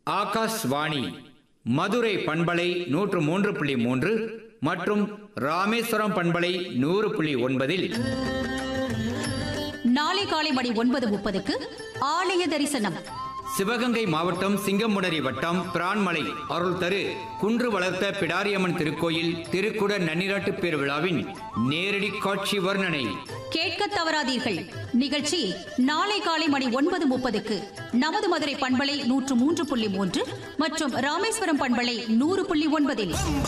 ஆகாஷ்வாணி மதுரை பண்பலை நூற்று மூன்று புள்ளி மூன்று மற்றும் ராமேஸ்வரம் பண்பலை நூறு புள்ளி ஒன்பதில் நாளை காலை மணி ஒன்பது முப்பதுக்கு ஆலய தரிசனம் சிவகங்கை மாவட்டம் சிங்கமுனரி வட்டம் பிரான்மலை அருள் தரு குன்று வளர்த்த பிடாரியம்மன் திருக்கோயில் திருக்குட நன்னிராட்டு பேருவிழாவின் நேரடி காட்சி வர்ணனை கேட்க தவறாதீர்கள் நிகழ்ச்சி நாளை காலை மணி ஒன்பது முப்பதுக்கு நமது மதுரை பண்பலை நூற்று மூன்று புள்ளி மூன்று மற்றும் ராமேஸ்வரம் பண்பலை நூறு புள்ளி ஒன்பதில்